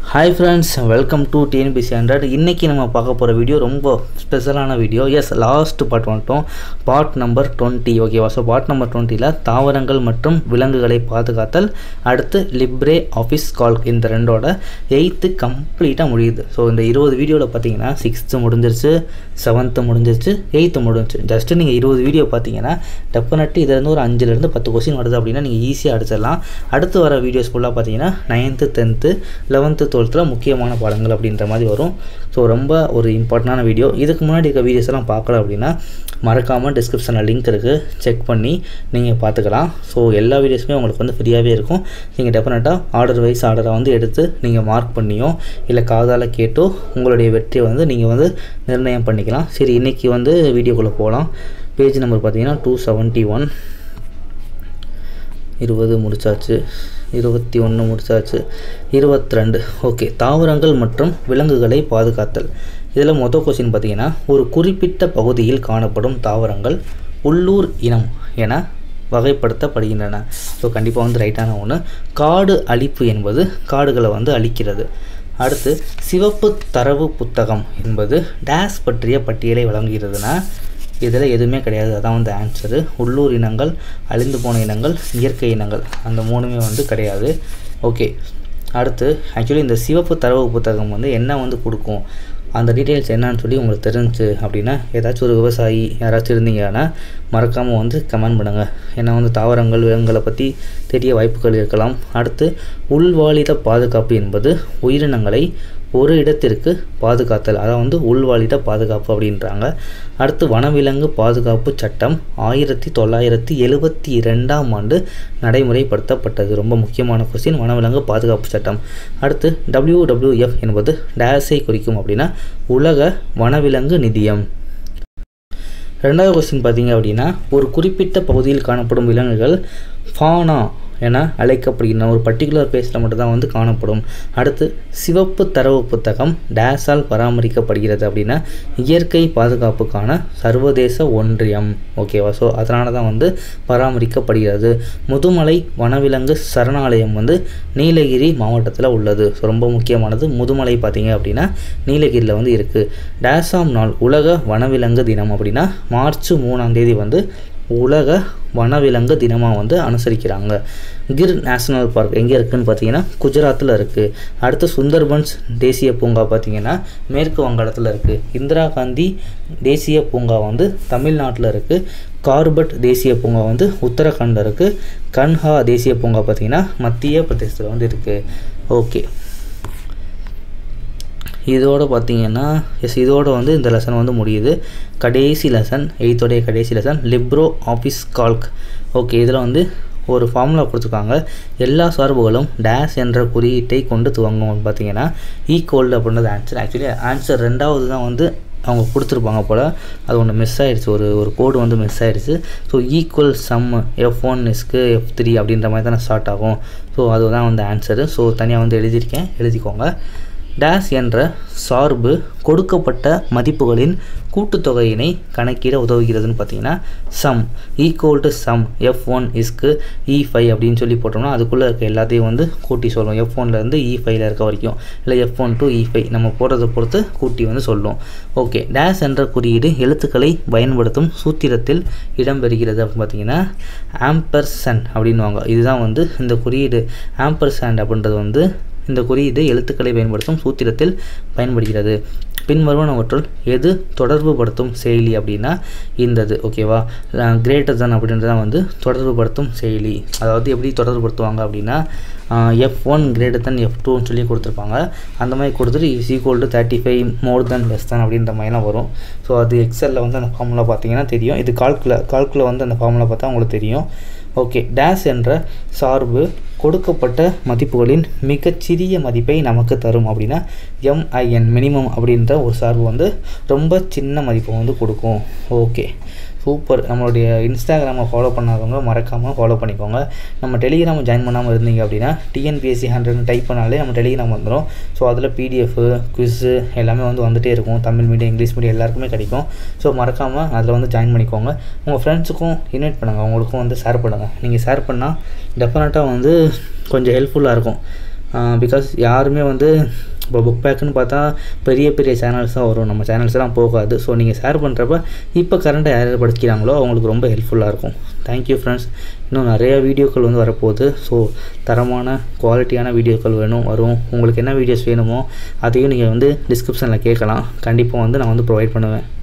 hi friends welcome to TNPSC hundred இன்றைக்கி நம்ம பார்க்க போகிற வீடியோ ரொம்ப ஸ்பெஷலான வீடியோ எஸ் லாஸ்ட் பார்ட் வந்துட்டோம் பார்ட் நம்பர் டுவெண்ட்டி ஓகேவா ஸோ பார்ட் நம்பர் டுவெண்ட்டியில் தாவரங்கள் மற்றும் விலங்குகளை பாதுகாத்தல் அடுத்து லிப்ரே ஆஃபீஸ் கால் இந்த ரெண்டோட எயித்து கம்ப்ளீட்டாக முடியுது ஸோ இந்த இருபது வீடியோவில் பார்த்தீங்கன்னா சிக்ஸ்த்து முடிஞ்சிருச்சு செவன்த்து முடிஞ்சிருச்சு எயித்து முடிஞ்சிச்சு ஜஸ்ட்டு நீங்கள் இருபது வீடியோ பார்த்தீங்கன்னா டெஃபினெட்லி இதுலேருந்து ஒரு அஞ்சுலேருந்து பத்து கொஸ்டின் வருது அப்படின்னா நீங்கள் ஈஸியாக அடிச்சிடலாம் அடுத்து வர வீடியோஸ் ஃபுல்லாக பார்த்தீங்கன்னா நைன்த்து டென்த்து லெவன்த்து டுவெல்த்தில் முக்கியமான பாடங்கள் அப்படின்ற மாதிரி வரும் ஸோ ரொம்ப ஒரு இம்பார்ட்டண்டான வீடியோ இதுக்கு முன்னாடி இருக்க வீடியோஸ் எல்லாம் பார்க்கல அப்படின்னா மறக்காமல் டிஸ்கிரிப்ஷனில் லிங்க் இருக்குது செக் பண்ணி நீங்கள் பார்த்துக்கலாம் ஸோ எல்லா வீடியோஸுமே உங்களுக்கு வந்து ஃப்ரீயாகவே இருக்கும் நீங்கள் டெஃபினட்டாக ஆர்டர் வைஸ் ஆர்டரை வந்து எடுத்து நீங்கள் மார்க் பண்ணியோ இல்லை காதால் கேட்டோ உங்களுடைய வெற்றியை வந்து நீங்கள் வந்து நிர்ணயம் பண்ணிக்கலாம் சரி இன்றைக்கி வந்து வீடியோக்குள்ளே போகலாம் பேஜ் நம்பர் பார்த்தீங்கன்னா டூ செவன்ட்டி ஒன் இருபது முடிச்சாச்சு இருபத்தி ஒன்று முடிச்சாச்சு இருபத்தி ரெண்டு ஓகே தாவரங்கள் மற்றும் விலங்குகளை பாதுகாத்தல் இதில் மொதல் கொஸ்டின் பார்த்தீங்கன்னா ஒரு குறிப்பிட்ட பகுதியில் காணப்படும் தாவரங்கள் உள்ளூர் இனம் என வகைப்படுத்தப்படுகின்றன ஸோ கண்டிப்பாக வந்து ரைட்டான ஒன்று காடு அழிப்பு என்பது காடுகளை வந்து அழிக்கிறது அடுத்து சிவப்பு தரவு புத்தகம் என்பது டேஸ் பற்றிய பட்டியலை வழங்குகிறதுனா இதில் எதுவுமே கிடையாது அதான் வந்து ஆன்சரு உள்ளூர் இனங்கள் அழிந்து போன இனங்கள் இயற்கை இனங்கள் அந்த மூணுமே வந்து கிடையாது ஓகே அடுத்து ஆக்சுவலி இந்த சிவப்பு தரவு புத்தகம் வந்து என்ன வந்து கொடுக்கும் அந்த டீட்டெயில்ஸ் என்னன்னு சொல்லி உங்களுக்கு தெரிஞ்சு அப்படின்னா ஏதாச்சும் ஒரு விவசாயி யாராச்சும் இருந்தீங்கன்னா மறக்காமல் வந்து கமெண்ட் பண்ணுங்கள் ஏன்னா வந்து தாவரங்கள் விலங்குகளை பற்றி தெரிய வாய்ப்புகள் இருக்கலாம் அடுத்து உள்வாலித பாதுகாப்பு என்பது உயிரினங்களை ஒரு இடத்திற்கு பாதுகாத்தல் அதாவது வந்து உள்வாலித பாதுகாப்பு அப்படின்றாங்க அடுத்து வனவிலங்கு பாதுகாப்பு சட்டம் ஆயிரத்தி தொள்ளாயிரத்தி எழுபத்தி இரண்டாம் ஆண்டு நடைமுறைப்படுத்தப்பட்டது ரொம்ப முக்கியமான கொஸ்டின் வனவிலங்கு பாதுகாப்பு சட்டம் அடுத்து டபிள்யூடபிள்யூஎஃப் என்பது டேஸை குறிக்கும் அப்படின்னா உலக வனவிலங்கு நிதியம் ரெண்டாவது கொஸ்டின் பார்த்தீங்க அப்படின்னா ஒரு குறிப்பிட்ட பகுதியில் காணப்படும் விலங்குகள் ஃபானா என அழைக்கப்படுகின்றன ஒரு பர்டிகுலர் பிளேஸில் மட்டும்தான் வந்து காணப்படும் அடுத்து சிவப்பு தரவு புத்தகம் டேஸால் பராமரிக்கப்படுகிறது அப்படின்னா இயற்கை பாதுகாப்புக்கான சர்வதேச ஒன்றியம் ஓகேவா ஸோ அதனால தான் வந்து பராமரிக்கப்படுகிறது முதுமலை வனவிலங்கு சரணாலயம் வந்து நீலகிரி மாவட்டத்தில் உள்ளது ஸோ ரொம்ப முக்கியமானது முதுமலை பார்த்தீங்க அப்படின்னா நீலகிரியில் வந்து இருக்குது டேஸாம் நாள் உலக வனவிலங்கு தினம் அப்படின்னா மார்ச் மூணாம் தேதி வந்து உலக வனவிலங்கு தினமாக வந்து அனுசரிக்கிறாங்க கிர் நேஷனல் பார்க் எங்கே இருக்குதுன்னு பார்த்தீங்கன்னா குஜராத்தில் இருக்குது அடுத்து சுந்தர்பன்ஸ் தேசிய பூங்கா பார்த்தீங்கன்னா மேற்கு வங்காளத்தில் இருக்குது இந்திரா காந்தி தேசிய பூங்கா வந்து தமிழ்நாட்டில் இருக்குது கார்பட் தேசிய பூங்கா வந்து உத்தரகாண்டில் இருக்குது கன்ஹா தேசிய பூங்கா பார்த்தீங்கன்னா மத்திய பிரதேசத்தில் வந்து இருக்குது ஓகே இதோடு பார்த்தீங்கன்னா எஸ் இதோடு வந்து இந்த லெசன் வந்து முடியுது கடைசி லெசன் எயித்தோடைய கடைசி lesson libre office calc okay இதில் வந்து ஒரு ஃபார்முலா கொடுத்துருக்காங்க எல்லா சார்புகளும் டேஸ் என்ற குறியீட்டை கொண்டு துவங்கும் பார்த்தீங்கன்னா ஈக்குவல் அப்படின்றது ஆன்சர் ஆக்சுவலி ஆன்சர் ரெண்டாவது தான் வந்து அவங்க கொடுத்துருப்பாங்க போல் அது ஒன்று மிஸ் ஆகிடுச்சு ஒரு ஒரு கோடு வந்து மிஸ் ஆகிடுச்சு so equal sum F one இஸ்க்கு எஃப் த்ரீ அப்படின்ற மாதிரி தானே ஸ்டார்ட் ஆகும் ஸோ அதுதான் வந்து ஆன்சரு ஸோ தனியாக வந்து எழுதியிருக்கேன் எழுதிக்கோங்க டேஸ் என்ற சார்பு கொடுக்கப்பட்ட மதிப்புகளின் கூட்டுத்தொகையினை கணக்கிட உதவுகிறதுன்னு பார்த்தீங்கன்னா sum equal to sum F one இஸ்க்கு இ ஃபைவ் அப்படின்னு சொல்லி போட்டோம்னா அதுக்குள்ளே இருக்க எல்லாத்தையும் வந்து கூட்டி சொல்லும் எஃப் ஒன்லேருந்து இ ஃபைவ்ல இருக்க வரைக்கும் இல்லை F one to E five நம்ம போடுறதை பொறுத்து கூட்டி வந்து சொல்லும் ஓகே டேஸ் என்ற குறியீடு எழுத்துக்களை பயன்படுத்தும் சூத்திரத்தில் இடம்பெறுகிறது அப்படின்னு பார்த்தீங்கன்னா ஆம்பர்சன் அப்படின்வாங்க இதுதான் வந்து இந்த குறியீடு ஆம்பர்சண்ட் அப்படின்றது வந்து இந்த குறியீடு எழுத்துக்களை பயன்படுத்தும் சூத்திரத்தில் பயன்படுகிறது பின்வருவனவற்றுள் எது தொடர்புபடுத்தும் செயலி அப்படின்னா இந்தது ஓகேவா கிரேட்டர் தன் அப்படின்றதான் வந்து தொடர்புபடுத்தும் செயலி அதாவது எப்படி தொடர்புபடுத்துவாங்க அப்படின்னா F one greater than F டூன்னு சொல்லி கொடுத்துருப்பாங்க அந்த மாதிரி கொடுத்துட்டு is equal to thirty five more than less than அப்படின்ற மாதிரிலாம் வரும் ஸோ அது எக்ஸலில் வந்து அந்த ஃபார்முலா பார்த்தீங்கன்னா தெரியும் இது கால்குல கால்குல வந்து அந்த ஃபார்முலா பார்த்தா உங்களுக்கு தெரியும் ஓகே டேஸ் என்ற சார்பு கொடுக்கப்பட்ட மதிப்புகளின் மிகச்சிறிய மதிப்பை நமக்கு தரும் அப்படின்னா எம்ஐஎன் மினிமம் அப்படின்ற ஒரு சார்பு வந்து ரொம்ப சின்ன மதிப்பை வந்து கொடுக்கும் ஓகே சூப்பர் நம்மளுடைய இன்ஸ்டாகிராமை ஃபாலோ பண்ணாதவங்க மறக்காமல் ஃபாலோ பண்ணிக்கோங்க நம்ம டெலிகிராம் ஜாயின் பண்ணாமல் இருந்தீங்க அப்படின்னா டிஎன்பிஎஸ்சி ஹண்ட்ரட்னு டைப் பண்ணாலே நம்ம டெலிகிராம் வந்துடும் ஸோ அதில் பிடிஎஃப் குவிஸு எல்லாமே வந்து வந்துகிட்டே இருக்கும் தமிழ் மீடியம் இங்கிலீஷ் மீடியம் எல்லாருக்குமே கிடைக்கும் ஸோ மறக்காமல் அதில் வந்து ஜாயின் பண்ணிக்கோங்க உங்கள் ஃப்ரெண்ட்ஸுக்கும் இன்வைட் பண்ணுங்கள் அவங்களுக்கும் வந்து ஷேர் பண்ணுங்கள் நீங்கள் ஷேர் பண்ணால் டெஃபினட்டாக வந்து கொஞ்சம் ஹெல்ப்ஃபுல்லாக இருக்கும் பிகாஸ் யாருமே வந்து இப்போ புக் பேக்குன்னு பார்த்தா பெரிய பெரிய சேனல்ஸ் தான் வரும் நம்ம சேனல்ஸ்லாம் போகாது ஸோ நீங்கள் ஷேர் பண்ணுறப்ப இப்போ கரண்ட்டை யார் யார் படிக்கிறாங்களோ அவங்களுக்கு ரொம்ப ஹெல்ப்ஃபுல்லாக இருக்கும் தேங்க்யூ ஃப்ரெண்ட்ஸ் இன்னும் நிறைய வீடியோக்கள் வந்து வரப்போகுது ஸோ தரமான குவாலிட்டியான வீடியோக்கள் வேணும் வரும் உங்களுக்கு என்ன வீடியோஸ் வேணுமோ அதையும் நீங்கள் வந்து டிஸ்கிரிப்ஷனில் கேட்கலாம் கண்டிப்பாக வந்து நான் வந்து ப்ரொவைட் பண்ணுவேன்